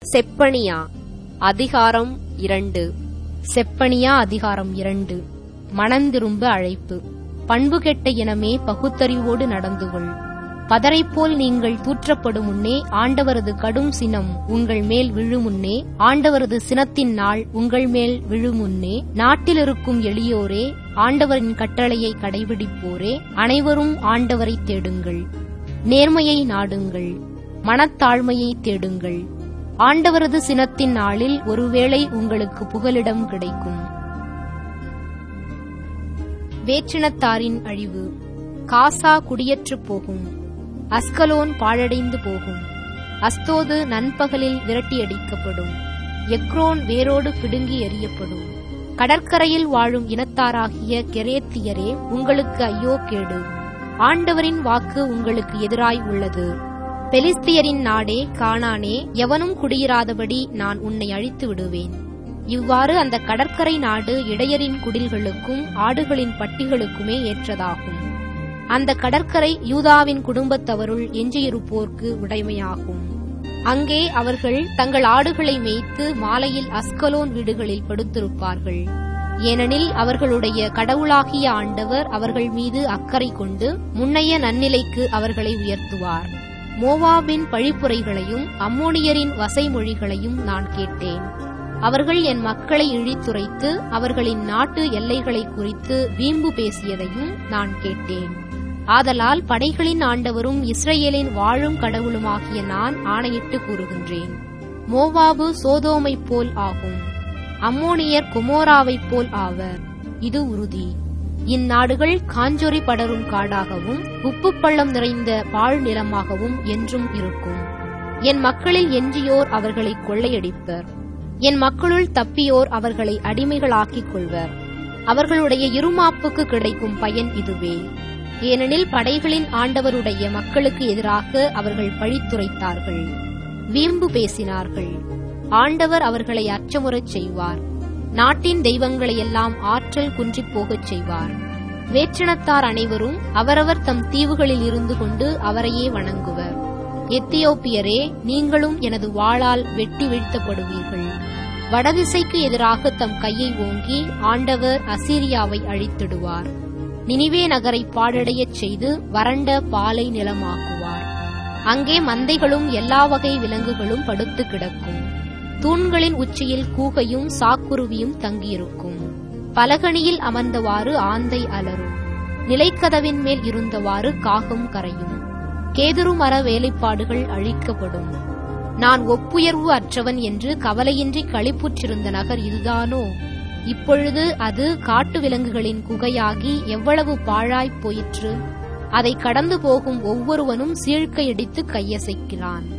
செப்பனியா அதிகாரம் இரண்டு செப்பனியா அதிகாரம் இரண்டு மனந்திரும்ப அழைப்பு பண்புகெட்ட இனமே பகுத்தறிவோடு நடந்து கொள் பதரைப்போல் நீங்கள் தூற்றப்படும் முன்னே ஆண்டவரது கடும் சினம் உங்கள் மேல் விழுமுன்னே ஆண்டவரது சினத்தின் நாள் உங்கள் மேல் விழுமுன்னே நாட்டில் இருக்கும் எளியோரே ஆண்டவரின் கட்டளையை கடைபிடிப்போரே அனைவரும் ஆண்டவரை தேடுங்கள் நேர்மையை நாடுங்கள் மனத்தாழ்மையை தேடுங்கள் ஆண்டவரது சினத்தின் நாளில் ஒருவேளை உங்களுக்கு புகலிடம் கிடைக்கும் வேற்றினத்தாரின் அழிவு காசா குடியற்றுப் போகும் அஸ்கலோன் பாழடைந்து போகும் அஸ்தோது நண்பகலில் விரட்டியடிக்கப்படும் எக்ரோன் வேரோடு பிடுங்கி எறியப்படும் கடற்கரையில் வாழும் இனத்தாராகிய கெரேத்தியரே உங்களுக்கு ஐயோ கேடு ஆண்டவரின் வாக்கு உங்களுக்கு எதிராய் உள்ளது பெலிஸ்தியரின் நாடே காணானே எவனும் குடியிராதபடி நான் உன்னை அழித்து விடுவேன் இவ்வாறு அந்த கடற்கரை நாடு இடையரின் குடில்களுக்கும் ஆடுகளின் பட்டிகளுக்குமே ஏற்றதாகும் அந்த கடற்கரை யூதாவின் குடும்பத்தவருள் எஞ்சியிருப்போர்க்கு உடைமையாகும் அங்கே அவர்கள் தங்கள் ஆடுகளை மேய்த்து மாலையில் அஸ்கலோன் வீடுகளில் படுத்திருப்பார்கள் ஏனெனில் அவர்களுடைய கடவுளாகிய ஆண்டவர் அவர்கள் மீது அக்கறை கொண்டு முன்னைய நன்னிலைக்கு அவர்களை உயர்த்துவார் மோவாபின் பழிப்புரைகளையும் அம்மோனியரின் வசைமொழிகளையும் நான் கேட்டேன் அவர்கள் என் மக்களை இழித்துரைத்து அவர்களின் நாட்டு எல்லைகளை குறித்து வீம்பு பேசியதையும் நான் கேட்டேன் ஆதலால் படைகளின் ஆண்டவரும் இஸ்ரேலின் வாழும் கடவுளுமாகிய நான் ஆணையிட்டு கூறுகின்றேன் மோவாபு சோதோமைப் போல் ஆகும் அம்மோனியர் குமோராவைப் போல் ஆவர் இது உறுதி இந்நாடுகள் காஞ்சொரி படரும் காடாகவும் உப்பு பள்ளம் நிறைந்த பாழ் நிலமாகவும் என்றும் இருக்கும் என் மக்களில் எஞ்சியோர் அவர்களை கொள்ளையடிப்பர் என் மக்களுள் தப்பியோர் அவர்களை அடிமைகளாக்கிக் கொள்வர் அவர்களுடைய இருமாப்புக்கு கிடைக்கும் பயன் இதுவே ஏனெனில் படைகளின் ஆண்டவருடைய மக்களுக்கு எதிராக அவர்கள் பழித்துரைத்தார்கள் வீம்பு பேசினார்கள் ஆண்டவர் அவர்களை அச்சமுறச் செய்வார் நாட்டின் தெய்வங்களையெல்லாம் ஆற்றல் குன்றிப் போகச் செய்வார் வேற்றினத்தார் அனைவரும் அவரவர் தம் தீவுகளில் இருந்து கொண்டு அவரையே வணங்குவர் எத்தியோப்பியரே நீங்களும் எனது வாளால் வெட்டி வீழ்த்தப்படுவீர்கள் வடதிசைக்கு எதிராக தம் கையை ஓங்கி ஆண்டவர் அசீரியாவை அழித்திடுவார் நினிவே நகரை பாழடையச் செய்து வறண்ட பாலை நிலமாக்குவார் அங்கே மந்தைகளும் எல்லா வகை விலங்குகளும் படுத்து கிடக்கும் தூண்களின் உச்சியில் கூகையும் சாக்குருவியும் தங்கியிருக்கும் பலகணியில் அமர்ந்தவாறு ஆந்தை அலரும் நிலைக்கதவின் மேல் இருந்தவாறு காகம் கரையும் கேதுரு மர வேலைப்பாடுகள் அழிக்கப்படும் நான் ஒப்புயர்வு அற்றவன் என்று கவலையின்றி களிப்புற்றிருந்த நகர் இதுதானோ இப்பொழுது அது காட்டு விலங்குகளின் குகையாகி எவ்வளவு பாழாய்ப் போயிற்று அதை கடந்து போகும் ஒவ்வொருவனும் சீழ்க்கையடித்து கையசைக்கிறான்